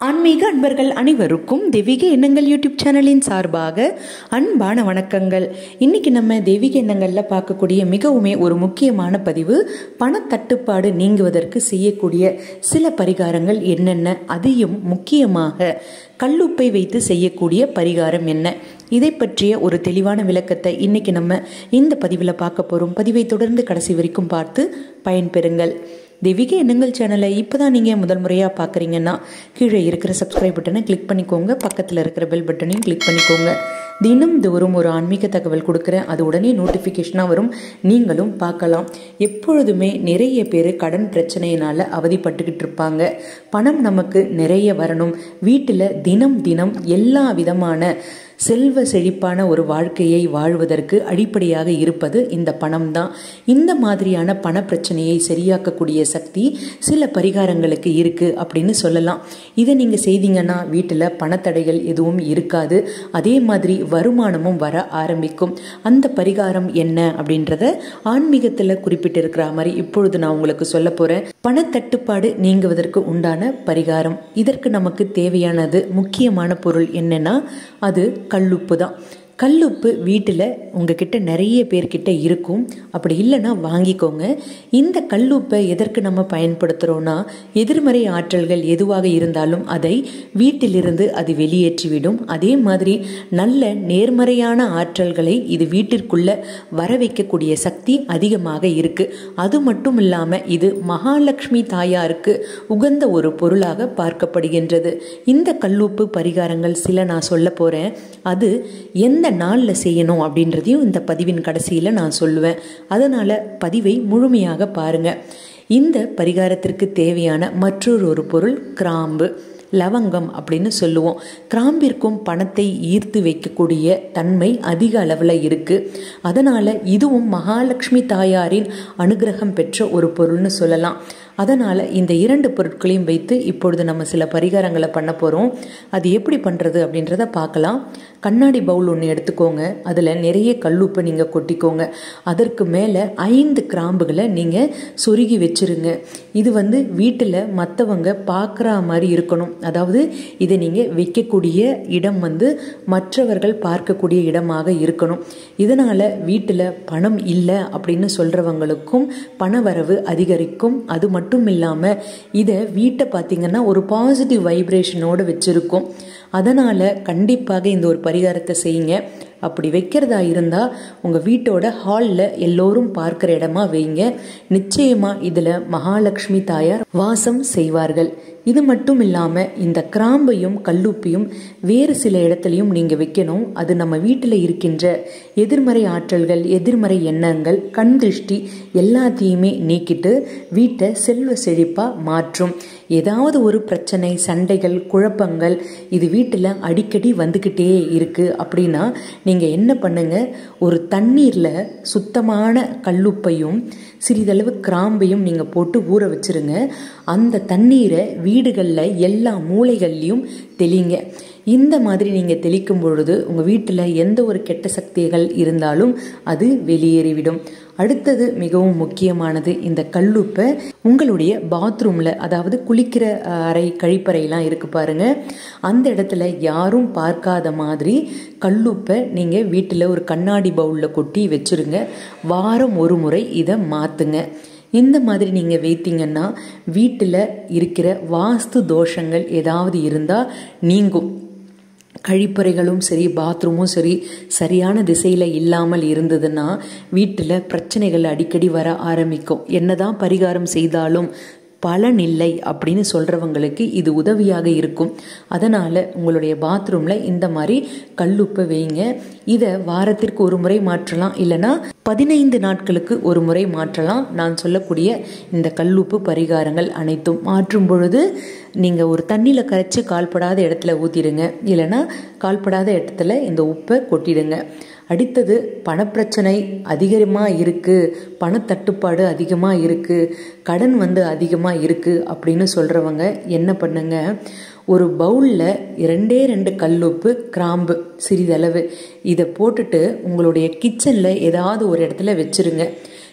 ஆன்மீக அன்பர்கள் அனைவருக்கும் தெய்வீக எண்ணங்கள் யூடியூப் சேனலின் சார்பாக அன்பான வணக்கங்கள் இன்னைக்கு நம்ம தெய்வீக எண்ணங்களில் பார்க்கக்கூடிய மிகவுமே ஒரு முக்கியமான பதிவு பணத்தட்டுப்பாடு நீங்குவதற்கு செய்யக்கூடிய சில பரிகாரங்கள் என்னென்ன அதையும் முக்கியமாக கல்லுப்பை வைத்து செய்யக்கூடிய பரிகாரம் என்ன இதை பற்றிய ஒரு தெளிவான விளக்கத்தை இன்னைக்கு நம்ம இந்த பதிவில் பார்க்க போகிறோம் பதிவை தொடர்ந்து கடைசி வரைக்கும் பார்த்து பயன்பெறுங்கள் தெய்வீக எண்ணங்கள் சேனலை இப்போ தான் நீங்கள் முதல் முறையாக பார்க்குறீங்கன்னா கீழே இருக்கிற சப்ஸ்கிரைப் பட்டனை கிளிக் பண்ணிக்கோங்க பக்கத்தில் இருக்கிற பெல் பட்டனையும் கிளிக் பண்ணிக்கோங்க தினம் தோறும் ஒரு ஆன்மீக தகவல் கொடுக்குறேன் அது உடனே நோட்டிஃபிகேஷனாக வரும் நீங்களும் பார்க்கலாம் எப்பொழுதுமே நிறைய பேர் கடன் பிரச்சனையினால் அவதிப்பட்டுக்கிட்டு இருப்பாங்க பணம் நமக்கு நிறைய வரணும் வீட்டில் தினம் தினம் எல்லா விதமான செல்வ செழிப்பான ஒரு வாழ்க்கையை வாழ்வதற்கு அடிப்படையாக இருப்பது இந்த பணம் தான் இந்த மாதிரியான பண பிரச்சனையை சரியாக்கக்கூடிய சக்தி சில பரிகாரங்களுக்கு இருக்கு அப்படின்னு சொல்லலாம் இதை நீங்க செய்தீங்கன்னா வீட்டில் பணத்தடைகள் எதுவும் இருக்காது அதே மாதிரி வருமானமும் வர ஆரம்பிக்கும் அந்த பரிகாரம் என்ன அப்படின்றத ஆன்மீகத்தில் குறிப்பிட்டிருக்கிற மாதிரி இப்பொழுது நான் உங்களுக்கு சொல்ல போறேன் பணத்தட்டுப்பாடு நீங்குவதற்கு உண்டான பரிகாரம் இதற்கு நமக்கு தேவையானது முக்கியமான பொருள் என்னன்னா அது கல்லுப்பு தான் கல்லுப்பு வீட்டில் உங்ககிட்ட நிறைய பேர்கிட்ட இருக்கும் அப்படி இல்லைன்னா வாங்கிக்கோங்க இந்த கல்லுப்பை எதற்கு நம்ம பயன்படுத்துகிறோன்னா எதிர்மறை ஆற்றல்கள் எதுவாக இருந்தாலும் அதை வீட்டிலிருந்து அது வெளியேற்றிவிடும் அதே மாதிரி நல்ல நேர்மறையான ஆற்றல்களை இது வீட்டிற்குள்ள வர வைக்கக்கூடிய சக்தி அதிகமாக இருக்கு அது மட்டும் இல்லாமல் இது மகாலட்சுமி தாயாருக்கு உகந்த ஒரு பொருளாக பார்க்கப்படுகின்றது இந்த கல்லுப்பு பரிகாரங்கள் சில நான் சொல்ல போகிறேன் அது எந்த நாளில் செய்யணும் அப்படின்றதையும் இந்த பதிவின் கடைசியில் நான் சொல்லுவேன் அதனால் பதிவை முழுமையாக பாருங்கள் இந்த பரிகாரத்திற்கு தேவையான மற்றொரு ஒரு பொருள் கிராம்பு லவங்கம் அப்படின்னு சொல்லுவோம் கிராம்பிற்கும் பணத்தை ஈர்த்து வைக்கக்கூடிய தன்மை அதிக அளவில் இருக்குது அதனால் இதுவும் மகாலட்சுமி தாயாரின் அனுகிரகம் பெற்ற ஒரு பொருள்னு சொல்லலாம் அதனால் இந்த இரண்டு பொருட்களையும் வைத்து இப்பொழுது நம்ம சில பரிகாரங்களை பண்ண போகிறோம் அது எப்படி பண்ணுறது அப்படின்றத பார்க்கலாம் கண்ணாடி பவுல் ஒன்று எடுத்துக்கோங்க அதில் நிறைய கல்லுப்பை நீங்கள் கொட்டிக்கோங்க அதற்கு மேலே ஐந்து கிராம்புகளை நீங்கள் சொருகி வச்சுருங்க இது வந்து வீட்டில் மற்றவங்க பார்க்குற மாதிரி இருக்கணும் அதாவது இதை நீங்கள் வைக்கக்கூடிய இடம் வந்து மற்றவர்கள் பார்க்கக்கூடிய இடமாக இருக்கணும் இதனால் வீட்டில் பணம் இல்லை அப்படின்னு சொல்கிறவங்களுக்கும் பண வரவு அதிகரிக்கும் அது மட்டும் இல்லாமல் இதை வீட்டை பார்த்திங்கன்னா ஒரு பாசிட்டிவ் வைப்ரேஷனோடு வச்சுருக்கும் அதனால் கண்டிப்பாக இந்த ஒரு பரிகாரத்தை செய்யுங்க அப்படி வைக்கிறதா இருந்தால் உங்கள் வீட்டோட ஹாலில் எல்லோரும் பார்க்குற இடமா வைங்க நிச்சயமாக இதில் மகாலட்சுமி தாயார் வாசம் செய்வார்கள் இது மட்டும் இல்லாமல் இந்த கிராம்பையும் கல்லுப்பையும் வேறு சில இடத்துலையும் நீங்கள் வைக்கணும் அது நம்ம வீட்டில் இருக்கின்ற எதிர்மறை ஆற்றல்கள் எதிர்மறை எண்ணங்கள் கண் திருஷ்டி எல்லாத்தையுமே நீக்கிட்டு வீட்டை செல்வ செழிப்பாக மாற்றும் ஏதாவது ஒரு பிரச்சனை சண்டைகள் குழப்பங்கள் இது வீட்டில் அடிக்கடி வந்துக்கிட்டே இருக்குது அப்படின்னா நீங்கள் என்ன பண்ணுங்க ஒரு தண்ணீரில் சுத்தமான கல்லுப்பையும் சிறிதளவு கிராம்பையும் நீங்கள் போட்டு ஊற வச்சுருங்க அந்த தண்ணீரை வீடுகளில் எல்லா மூளைகள்லையும் தெளிங்க இந்த மாதிரி நீங்கள் தெளிக்கும் பொழுது உங்கள் வீட்டில் எந்த ஒரு கெட்ட சக்திகள் இருந்தாலும் அது வெளியேறிவிடும் அடுத்தது மிகவும் முக்கியமானது இந்த கல்லுப்பை உங்களுடைய பாத்ரூமில் அதாவது குளிக்கிற அறை கழிப்பறையெல்லாம் இருக்கு பாருங்க அந்த இடத்துல யாரும் பார்க்காத மாதிரி கல்லுப்பை நீங்கள் வீட்டில் ஒரு கண்ணாடி பவுலில் கொட்டி வச்சுருங்க வாரம் ஒரு முறை இதை மாற்றுங்க இந்த மாதிரி நீங்கள் வைத்தீங்கன்னா வீட்டில் இருக்கிற வாஸ்து தோஷங்கள் ஏதாவது இருந்தால் நீங்கும் கழிப்பறைகளும் சரி பாத்ரூமும் சரி சரியான திசையில் இல்லாமல் இருந்ததுன்னா வீட்டில் பிரச்சனைகள் அடிக்கடி வர ஆரம்பிக்கும் என்னதான் பரிகாரம் செய்தாலும் பலன் இல்லை அப்படின்னு சொல்கிறவங்களுக்கு இது உதவியாக இருக்கும் அதனால் உங்களுடைய பாத்ரூமில் இந்த மாதிரி கல்லுப்பை வைங்க இதை வாரத்திற்கு ஒரு முறை மாற்றலாம் இல்லைனா பதினைந்து நாட்களுக்கு ஒரு முறை மாற்றலாம் நான் சொல்லக்கூடிய இந்த கல்லுப்பு பரிகாரங்கள் அனைத்தும் மாற்றும் பொழுது நீங்கள் ஒரு தண்ணியில் கரைச்சி கால்படாத இடத்துல ஊற்றிடுங்க இல்லைன்னா கால்படாத இடத்துல இந்த உப்பை கொட்டிடுங்க அடுத்தது பணப்பிரச்சனை அதிகமாக இருக்குது பணத்தட்டுப்பாடு அதிகமாக இருக்குது கடன் வந்து அதிகமாக இருக்குது அப்படின்னு சொல்கிறவங்க என்ன பண்ணுங்க ஒரு பவுலில் ரெண்டே ரெண்டு கல்லுப்பு கிராம்பு சிறிதளவு இதை போட்டுட்டு உங்களுடைய கிச்சனில் ஏதாவது ஒரு இடத்துல வச்சுருங்க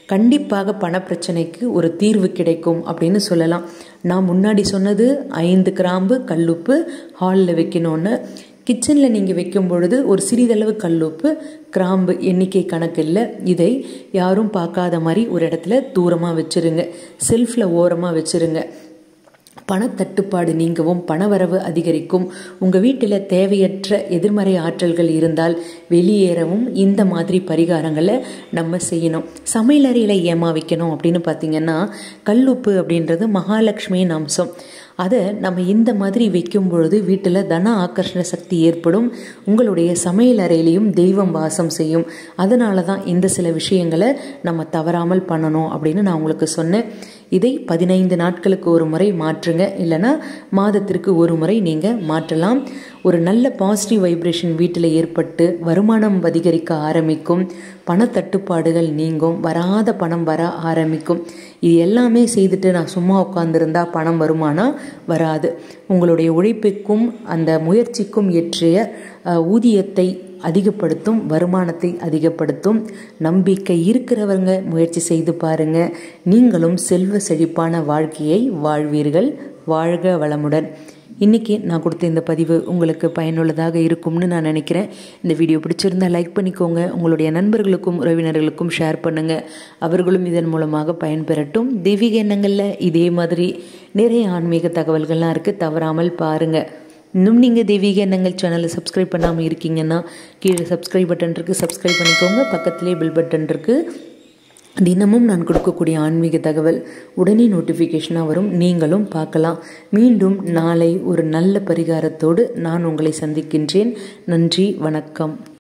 கண்டிப்பாக பணப்பிரச்சனைக்கு ஒரு தீர்வு கிடைக்கும் அப்படின்னு சொல்லலாம் நான் முன்னாடி சொன்னது ஐந்து கிராம்பு கல்லுப்பு ஹாலில் வைக்கணும்னு கிச்சனில் நீங்கள் வைக்கும் பொழுது ஒரு சிறிதளவு கல்லுப்பு கிராம்பு எண்ணிக்கை கணக்கு இல்லை இதை யாரும் பார்க்காத மாதிரி ஒரு இடத்துல தூரமாக வச்சுருங்க செல்ஃபில் ஓரமாக வச்சுருங்க பணத்தட்டுப்பாடு நீங்கவும் பணவரவு அதிகரிக்கும் உங்கள் வீட்டில் தேவையற்ற எதிர்மறை ஆற்றல்கள் இருந்தால் வெளியேறவும் இந்த மாதிரி பரிகாரங்களை நம்ம செய்யணும் சமையலறையில் ஏமா வைக்கணும் அப்படின்னு பார்த்தீங்கன்னா கல்லுப்பு அப்படின்றது மகாலட்சுமியின் அம்சம் அதை நம்ம இந்த மாதிரி வைக்கும் பொழுது வீட்டில் தன ஆக்கர்ஷண சக்தி ஏற்படும் உங்களுடைய சமையல் அறையிலையும் தெய்வம் வாசம் செய்யும் அதனால தான் இந்த சில விஷயங்களை நம்ம தவறாமல் பண்ணணும் அப்படின்னு நான் உங்களுக்கு சொன்னேன் இதை பதினைந்து நாட்களுக்கு ஒரு முறை மாற்றுங்க இல்லைனா மாதத்திற்கு ஒரு முறை நீங்கள் மாற்றலாம் ஒரு நல்ல பாசிட்டிவ் வைப்ரேஷன் வீட்டில் ஏற்பட்டு வருமானம் அதிகரிக்க ஆரம்பிக்கும் பணத்தட்டுப்பாடுகள் நீங்கும் வராத பணம் வர ஆரம்பிக்கும் இது எல்லாமே செய்துட்டு நான் சும்மா உட்காந்துருந்தா பணம் வருமானா வராது உங்களுடைய உழைப்புக்கும் அந்த முயற்சிக்கும் ஏற்றிய ஊதியத்தை அதிகப்படுத்தும் வருமானத்தை அதிகப்படுத்தும் நம்பிக்கை இருக்கிறவங்க முயற்சி செய்து பாருங்க நீங்களும் செல்வ செழிப்பான வாழ்க்கையை வாழ்வீர்கள் வாழ்க வளமுடன் இன்றைக்கி நான் கொடுத்த இந்த பதிவு உங்களுக்கு பயனுள்ளதாக இருக்கும்னு நான் நினைக்கிறேன் இந்த வீடியோ பிடிச்சிருந்தால் லைக் பண்ணிக்கோங்க உங்களுடைய நண்பர்களுக்கும் உறவினர்களுக்கும் ஷேர் பண்ணுங்கள் அவர்களும் இதன் மூலமாக பயன்பெறட்டும் தெய்வீக எண்ணங்களில் இதே மாதிரி நிறைய ஆன்மீக தகவல்கள்லாம் இருக்குது தவறாமல் பாருங்கள் இன்னும் நீங்கள் தெய்வீக எண்ணங்கள் சேனலை சப்ஸ்கிரைப் பண்ணாமல் இருக்கீங்கன்னா கீழே சப்ஸ்கிரைப் பட்டன் இருக்குது சப்ஸ்கிரைப் பண்ணிக்கோங்க பக்கத்துலேயே பில் பட்டன் இருக்குது தினமும் நான் கொடுக்கக்கூடிய ஆன்மீக தகவல் உடனே நோட்டிஃபிகேஷனாக வரும் நீங்களும் பார்க்கலாம் மீண்டும் நாளை ஒரு நல்ல பரிகாரத்தோடு நான் உங்களை சந்திக்கின்றேன் நன்றி வணக்கம்